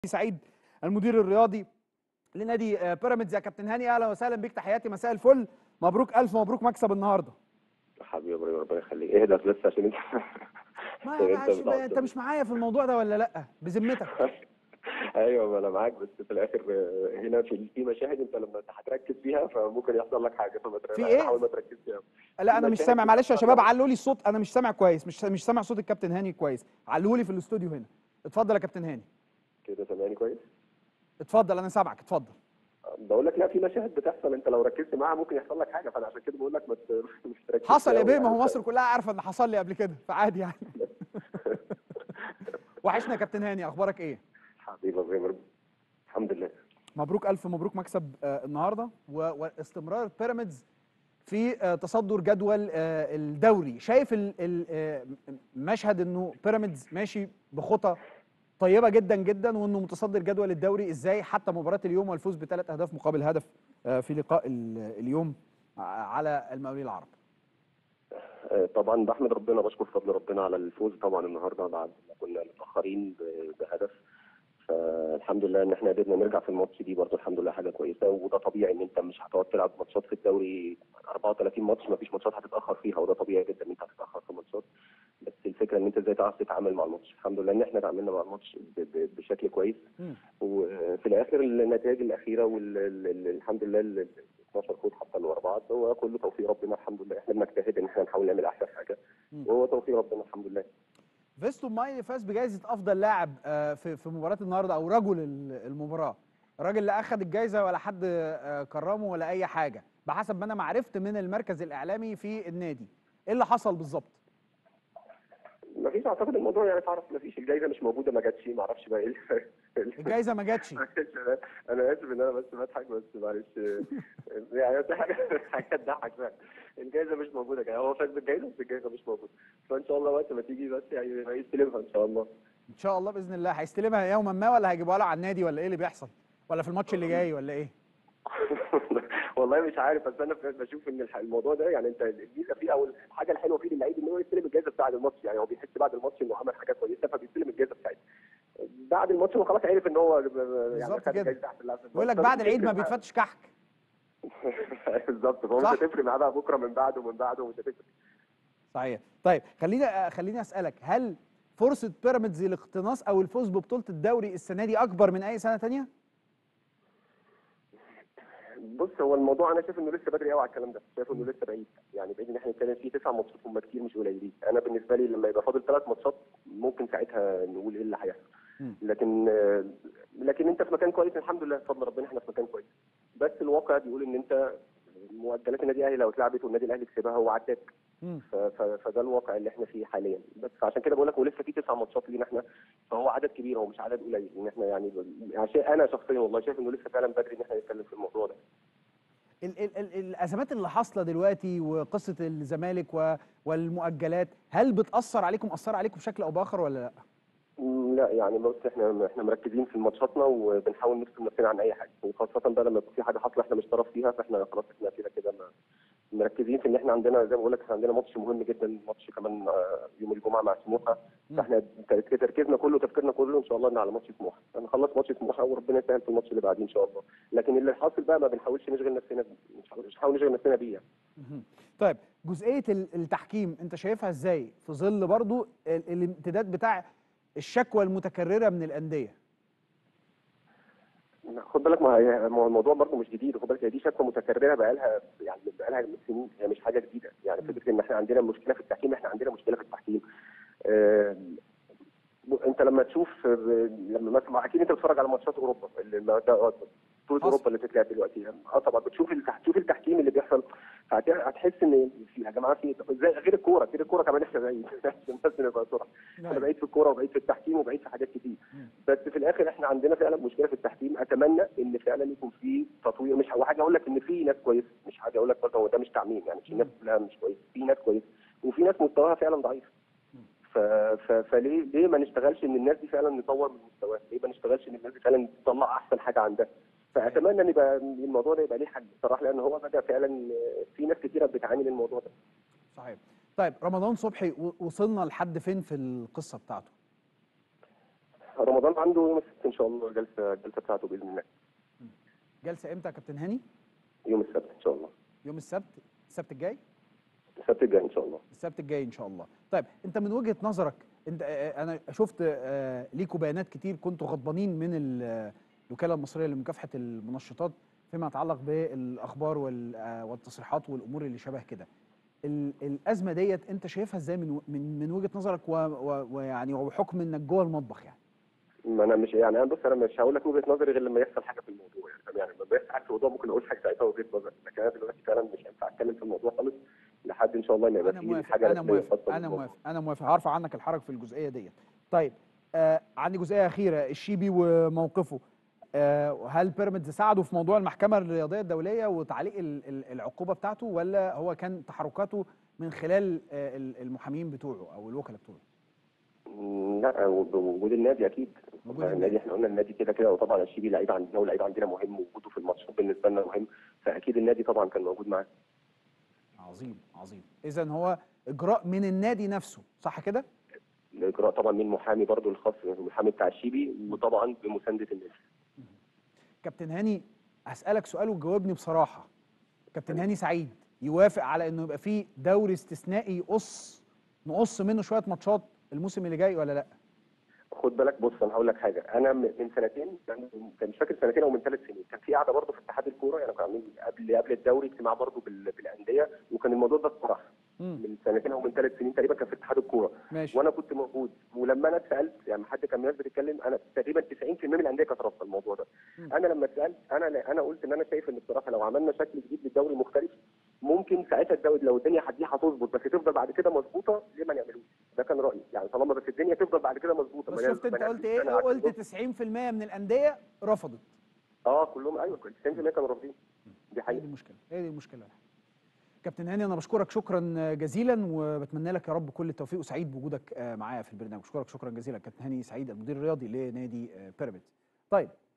سعيد المدير الرياضي لنادي آه، بيراميدز يا كابتن هاني اهلا وسهلا بيك تحياتي مساء الفل مبروك الف مبروك مكسب النهارده حبيبي يا ابراهيم ربنا يخليك اهدى بس عشان انت ما عشان معلش انت بقى، انت مش معايا في الموضوع ده ولا لا بذمتك ايوه ما انا معاك بس في الاخر آه، هنا في في مشاهد انت لما هتركز فيها فممكن يحصل لك حاجه فما تر- في ايه؟ حاول ما تركز فيها لا انا مش مشاهد سامع معلش يا بتحصل شباب لك. علوا لي الصوت انا مش سامع كويس مش مش سامع صوت الكابتن هاني كويس علوا لي في الاستوديو هنا اتفضل يا كابتن هاني كده سامعني كويس اتفضل انا سامعك اتفضل بقول لك لا في مشاهد بتحصل انت لو ركزت معاها ممكن يحصل لك حاجه فانا عشان كده بقول لك ما ت- مش تركز حصل فيها يا بيه يعني ما هو انت- مصر كلها عارفه ان حصل لي قبل كده فعادي يعني وحشنا يا كابتن هاني اخبارك ايه حبيبي يا ابراهيم الحمد لله مبروك الف مبروك مكسب آه، النهارده و- واستمرار بيراميدز في آه، تصدر جدول آه، الدوري شايف ال- ال- آه، مشهد انه بيراميدز ماشي بخطى طيبه جدا جدا وانه متصدر جدول الدوري ازاي حتى مباراه اليوم والفوز بثلاث اهداف مقابل هدف آه، في لقاء ال- اليوم ع- على المقاولين العرب آه، طبعا بحمد ربنا بشكر فضل ربنا على الفوز طبعا النهارده بعد ما كنا متاخرين ب- بهدف فالحمد لله ان احنا قدرنا نرجع في الماتش دي برضه الحمد لله حاجه كويسه وده طبيعي ان انت مش هتقعد تلعب ماتشات في الدوري 34 ماتش ما فيش ماتشات هتتاخر فيها وده طبيعي جدا ان انت هتتاخر في ماتشات بس الفكره ان انت ازاي تعرف تتعامل مع الماتش الحمد لله ان احنا تعاملنا مع الماتش ب- ب- بشكل كويس مم. وفي الاخر النتائج الاخيره والحمد لله ال- ال 12 فوز حتى اللي ورا بعض هو كله توفيق ربنا الحمد لله احنا بنجتهد ان احنا نحاول نعمل احسن حاجه مم. وهو توفيق ربنا الحمد لله فيستو ماي فاز بجائزه افضل لاعب آه، في في مباراه النهارده او رجل ال- المباراه الراجل لا اخذ الجائزه ولا حد آه، كرمه ولا اي حاجه بحسب ما انا ما عرفت من المركز الاعلامي في النادي ايه اللي حصل بالظبط ما فيش اعتقد الموضوع يعني تعرف ما فيش الجايزه مش موجوده ما جاتش ما اعرفش بقى ايه ال- الجائزه ما جاتش معلش انا انا اسف ان انا بس بضحك بس معلش يعني دي حاجه حاجه تضحك فعلا الجائزه مش موجوده يعني هو فاز بالجائزه بس الجائزه مش موجوده فان شاء الله وقت ما تيجي بس يعني يستلمها ان شاء الله ان شاء الله باذن الله هيستلمها يوما ما ولا هيجيبوها له على النادي ولا ايه اللي بيحصل ولا في الماتش اللي جاي ولا ايه والله مش عارف بس انا بشوف ان الح- الموضوع ده يعني انت الميزه فيه او الحاجه الحلوه فيه للعيب ان هو يستلم الجائزه بتاعه الماتش يعني هو بيحس بعد الماتش انه عمل حاجه كويسه فبيستلم الجائزه بتاعتها بعد الماتش هو خلاص عرف ان هو يعني بالظبط خد كده. جايزة أحسن لاعب في بيقول لك الماتش. بعد العيد ما فبتفرق معاه. بيتفتش كحك بالظبط فهو مش صح. هتفرق معاه بقى بكره من بعده ومن بعده ومش هتفرق صحيح طيب خليني آه، خليني اسالك هل فرصه بيراميدز للاقتناص او الفوز ببطوله الدوري السنه دي اكبر من اي سنه تانية بص هو الموضوع انا شايف انه لسه بدري قوي على الكلام ده شايف انه لسه بعيد يعني بعيد ان احنا نتكلم فيه تسع ماتشات هم كتير مش قليلين انا بالنسبه لي لما يبقى فاضل ثلاث ماتشات ممكن ساعتها نقول ايه اللي هيحصل مم. لكن آه، لكن انت في مكان كويس الحمد لله بفضل ربنا احنا في مكان كويس بس الواقع بيقول ان انت مؤجلات النادي الاهلي لو اتلعبت والنادي الاهلي كسبها هو عداك مم. ف- ف- فده الواقع اللي احنا فيه حاليا بس فعشان كده بقول لك ولسه في تسع ماتشات لينا احنا فهو عدد كبير هو مش عدد قليل ان احنا يعني عشان انا شخصيا والله شايف انه لسه فعلا بدري ان احنا نتكلم في الموضوع ده ال ال ال الازمات اللي حاصله دلوقتي وقصه الزمالك و- والمؤجلات هل بتاثر عليكم اثر عليكم بشكل او باخر ولا لا مم، لا يعني بص احنا احنا مركزين في ماتشاتنا وبنحاول نفصل نفسنا عن اي حاجه وخاصه بقى لما يكون في حاجه حاصله احنا مش طرف فيها فاحنا خلاص احنا كده كده ما- مركزين في ان احنا عندنا زي ما بقول لك احنا عندنا ماتش مهم جدا ماتش كمان آه، يوم الجمعه مع سموحه مم. فاحنا ترك- تركيزنا كله تفكيرنا كله ان شاء الله ان على ماتش سموحه هنخلص ماتش سموحه وربنا يسهل في الماتش اللي بعديه ان شاء الله لكن اللي حاصل بقى ما بنحاولش نشغل نفسنا بيه مش مش هنحاول نشغل نفسنا بيه يعني. مهم. طيب جزئيه ال- التحكيم انت شايفها ازاي في ظل برضو ال الامتداد بتاع الشكوى المتكرره من الانديه خد بالك ما هي ما هو الموضوع برضه مش جديد خد بالك هي دي شكوى متكرره بقى لها يعني بقى لها سنين هي مش حاجه جديده يعني فكره ان احنا عندنا مشكله في التحكيم احنا عندنا مشكله في التحكيم آه، انت لما تشوف آه، لما مثلا اكيد انت بتتفرج على ماتشات اوروبا اللي ما- ده- بطوله حصل. اوروبا اللي بتتلعب دلوقتي اه طبعا بتشوف التح- تشوف التحكيم اللي بيحصل هت- هتحس ان في يا جماعه في زي غير الكوره غير الكوره كمان احنا بعيد عشان بس نبقى صراحه انا بعيد في الكوره وبعيد في التحكيم وبعيد في حاجات كتير مم. بس في الاخر احنا عندنا فعلا مشكله في التحكيم اتمنى ان فعلا يكون في تطوير مش هو حاجه اقول لك ان في ناس كويسه مش حاجه اقول لك برضه هو ده مش تعميم يعني مش الناس كلها مش كويسه في ناس كويسه وفي ناس مستواها فعلا ضعيف ف... ف... فليه ليه ما نشتغلش ان الناس دي فعلا نطور من مستواها؟ ليه ما نشتغلش ان الناس دي فعلا تطلع احسن حاجه عندها؟ فاتمنى ان يبقى الموضوع ده يبقى ليه حل بصراحه لان هو بدا فعلا في ناس كتيره بتعاني من الموضوع ده. صحيح طيب رمضان صبحي و- وصلنا لحد فين في القصه بتاعته رمضان عنده يوم السبت ان شاء الله جلسه جلسه بتاعته باذن الله جلسه امتى يا كابتن هاني يوم السبت ان شاء الله يوم السبت السبت الجاي السبت الجاي ان شاء الله السبت الجاي ان شاء الله طيب انت من وجهه نظرك انت آه، انا شفت آه، ليكوا بيانات كتير كنتوا غضبانين من ال- الوكاله المصريه لمكافحه المنشطات فيما يتعلق بالاخبار وال- آه، والتصريحات والامور اللي شبه كده ال- الازمه ديت انت شايفها ازاي من و- من من وجهه نظرك و- و- ويعني وبحكم انك جوه المطبخ يعني ما انا مش يعني انا بص انا مش هقول لك وجهه نظري غير لما يحصل حاجه في الموضوع يعني فاهم؟ يعني لما بيحصل حاجه في الموضوع ممكن اقول حاجه ساعتها وجهه نظري لكن انا دلوقتي فعلا مش هينفع اتكلم في الموضوع خالص لحد ان شاء الله ما يبقى انا في موافق حاجه انا رسمية موافق خاصة انا بالموضوع. موافق انا موافق هرفع عنك الحرج في الجزئيه ديت طيب آه عندي جزئيه اخيره الشيبي وموقفه آه هل بيراميدز ساعده في موضوع المحكمه الرياضيه الدوليه وتعليق ال- ال- العقوبه بتاعته ولا هو كان تحركاته من خلال آه ال- المحامين بتوعه او الوكلاء بتوعه مم، لا وجود النادي اكيد وجود النادي النادي. احنا قلنا النادي كده كده وطبعا الشيبي لعيب عندنا ولعيب عندنا مهم وجوده في الماتشات بالنسبه لنا مهم فاكيد النادي طبعا كان موجود معاه عظيم عظيم اذا هو اجراء من النادي نفسه صح كده الاجراء طبعا من محامي برضو الخاص المحامي بتاع الشيبي وطبعا بمسانده النادي كابتن هاني هسألك سؤال وتجاوبني بصراحة كابتن هاني سعيد يوافق على انه يبقى فيه دوري استثنائي يقص نقص منه شوية ماتشات الموسم اللي جاي ولا لا خد بالك بص انا هقول لك حاجه انا م- من سنتين كان كان مش فاكر سنتين او من ثلاث سنين كان في قاعده برضه في اتحاد الكوره يعني كانوا عاملين قبل قبل الدوري اجتماع برضه بال- بالانديه وكان الموضوع ده اتطرح مم. من سنتين او من ثلاث سنين تقريبا كان في اتحاد الكوره ماشي وانا كنت موجود ولما انا اتسالت يعني حد كان من الناس بتتكلم انا تقريبا 90% من الانديه كانت رافضه الموضوع ده مم. انا لما اتسالت انا انا قلت ان انا شايف ان بصراحه لو عملنا شكل جديد للدوري مختلف ممكن ساعتها الدوري لو الدنيا دي هتظبط بس تفضل بعد كده مظبوطه ليه ما نعملوش ده كان رايي يعني طالما بس الدنيا تفضل بعد كده مظبوطه بس ما شفت انت نعملش قلت ايه سنة عشان قلت نظبط. 90% من الأندية رفضت اه كلهم ايوه 90% كانوا رافضين دي هي دي حقيقه المشكلة هي دي المشكلة كابتن هاني انا بشكرك شكرا جزيلا وبتمنى لك يا رب كل التوفيق وسعيد بوجودك آه، معايا في البرنامج بشكرك شكرا جزيلا كابتن هاني سعيد المدير الرياضي لنادي آه، بيراميدز طيب